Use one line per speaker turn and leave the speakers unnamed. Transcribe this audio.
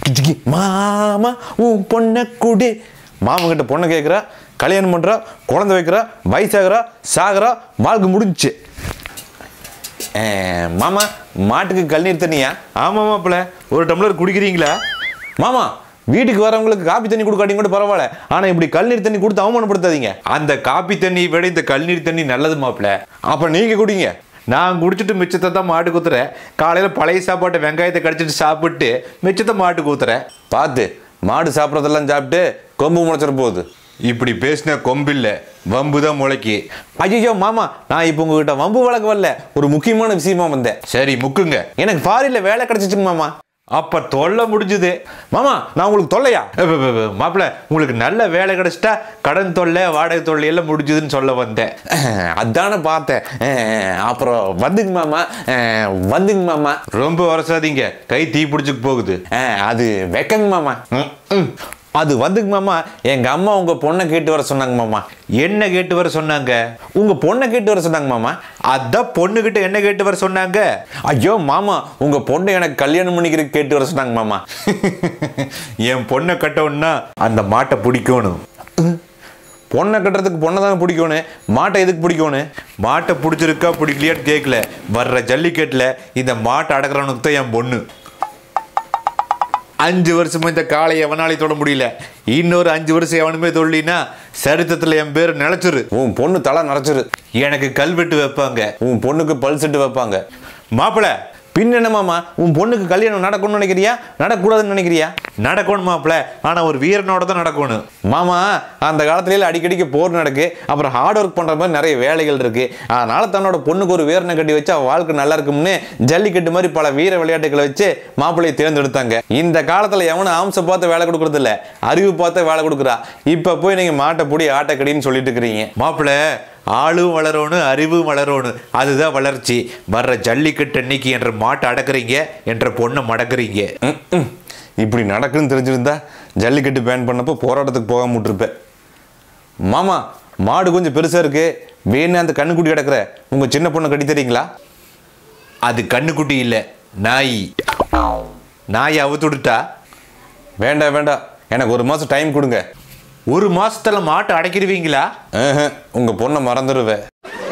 ஜிகி, மாமா உன் பொண்ணை குடி மாமன் கிட்ட பொண்ணை கேட்குறா கல்யாணம் பண்ணுறா குழந்தை வைக்கிறா வயசாகிறா சாகிறா வாழ்க்கை முடிஞ்சுச்சு ஏ, மாமா மாட்டுக்கு கல்நீர் தண்ணியா
ஆமா மாப்பிள ஒரு டம்ளர் குடிக்கிறீங்களா
மாமா வீட்டுக்கு வரவங்களுக்கு காப்பி தண்ணி கொடுக்காட்டியும் கூட பரவாயில்ல ஆனா இப்படி கல்நீர் தண்ணி கொடுத்து அவமானப்படுத்தாதீங்க
அந்த காப்பி தண்ணி விட இந்த கல்நீர் தண்ணி நல்லது மாப்பிள
அப்ப நீங்க குடிங்க
நான் குடிச்சிட்டு மிச்சத்தை தான் மாட்டு குத்துறேன் காலையில பழைய சாப்பாட்டை வெங்காயத்தை கடிச்சிட்டு சாப்பிட்டு மிச்சத்தை மாட்டு குத்துறேன்
பார்த்து மாடு சாப்பிட்றதெல்லாம் சாப்பிட்டு கொம்பு முளைச்சிட போகுது
இப்படி பேசின கொம்பில்ல வம்பு தான் முளைக்கு
ஐயோ மாமா நான் இப்போ உங்ககிட்ட வம்பு வழக்கு வரல ஒரு முக்கியமான விஷயமா வந்தேன்
சரி முக்குங்க
எனக்கு ஃபாரின்ல வேலை கிடைச்சிச்சுங்க மாமா
அப்ப தொல்லை முடிஞ்சுது
மாமா நான் உங்களுக்கு தொல்லையா
மாப்பிள உங்களுக்கு நல்ல வேலை கிடைச்சிட்டா கடன் தொல்லை வாடகை தொல்லை எல்லாம் முடிஞ்சுதுன்னு சொல்ல வந்தேன்
அதானே பார்த்தேன் அஹ், அப்புறம் வந்துங்க மாமா அஹ், வந்துங்க மாமா
ரொம்ப வரசாதீங்க கை தீ பிடிச்சுக்கு போகுது
அஹ், அது வெக்கங்க மாமா ம், ம். அது வந்துங்க மாமா எங்க அம்மா உங்க பொண்ணை கேட்டு வர சொன்னாங்க மாமா
என்ன கேட்டு வர சொன்னாங்க
உங்க பொண்ணை கேட்டு வர சொன்னாங்க மாமா
அதான் பொண்ணுகிட்ட என்ன கேட்டு வர சொன்னாங்க
ஐயோ மாமா உங்க பொண்ணை எனக்கு கல்யாணம் பண்ணிக்கிறதுக்கு கேட்டு வர சொன்னாங்க மாமா
என் பொண்ணை கட்டவுன்னா அந்த மாட்டை பிடிக்கணும்
பொண்ணை கட்டுறதுக்கு பொண்ணை தானே பிடிக்கணும் மாட்டை எதுக்கு பிடிக்கணும்
மாட்டை பிடிச்சிருக்கா பிடிக்கலையான்னு கேட்கல வர்ற ஜல்லிக்கட்டில் இந்த மாட்டை அடக்கிறவனுக்கு தான் என் பொண்ணு அஞ்சு வருஷமா இந்த காளை எவனாலே தொட முடியல இன்னொரு அஞ்சு வருஷம் எவனுமே தொழிலினா சரித்திரத்தில் என் பேர் நிலச்சிரு
உன் பொண்ணு தலை நரைச்சிரு
எனக்கு கல்வெட்டு வைப்பாங்க
உன் பொண்ணுக்கு பல் செட்டு வைப்பாங்க
மாப்பிள
பின் என்ன மாமா உன் பொண்ணுக்கு கல்யாணம் நடக்கணும்னு நினைக்கிறியா நடக்கக்கூடாதுன்னு நினைக்கிறியா
நடக்கணும் மாப்பிள ஆனா ஒரு வீரனோட தான் நடக்கணும்
மாமா அந்த காலத்துல அடிக்கடிக்கு போர் நடக்கு அப்புறம் ஹார்ட் ஒர்க் பண்ற மாதிரி நிறைய வேலைகள் இருக்கு அதனால தன்னோட பொண்ணுக்கு ஒரு வீரனை கட்டி வச்சு அவ வாழ்க்கை நல்லா இருக்கும்னு ஜல்லிக்கட்டு மாதிரி பல வீர விளையாட்டுகளை வச்சு மாப்பிள்ளையை தேர்ந்தெடுத்தாங்க இந்த காலத்துல எவனும் ஆம்ச பார்த்து வேலை கொடுக்கறது இல்ல அறிவு பார்த்து வேலை கொடுக்குறா இப்ப போய் நீங்க மாட்டை பொடி ஆட்டக்கடின்னு சொல்லிட்டு இருக்கிறீங்க
மாப்பிள ஆளும் வளரணும் அறிவும் வளரணும் அதுதான் வளர்ச்சி வர்ற ஜல்லிக்கட்டு அன்னைக்கு என்ற மாட்டை அடக்குறீங்க என்ற பொண்ணை மடக்குறீங்க
ம், ம். இப்படி நடக்குன்னு தெரிஞ்சிருந்தா ஜல்லிக்கட்டு பேன் பண்ணப்போ போராட்டத்துக்கு போகாம விட்டுருப்பேன் மாமா மாடு கொஞ்சம் பெருசா இருக்கு வேணு அந்த கண்ணுக்குட்டி கிடக்குற உங்க சின்ன பொண்ணை கட்டி தரீங்களா
அது கண்ணுக்குட்டி இல்லை நாய் நாயை அவுத்துடுட்டா
வேண்டாம் வேண்டாம் எனக்கு ஒரு மாசம் டைம் கொடுங்க
ஒரு மாசத்துல மாட்டை அடைக்கிடுவீங்களா
ஆஹ், உங்க பொண்ணை மறந்துடுவேன்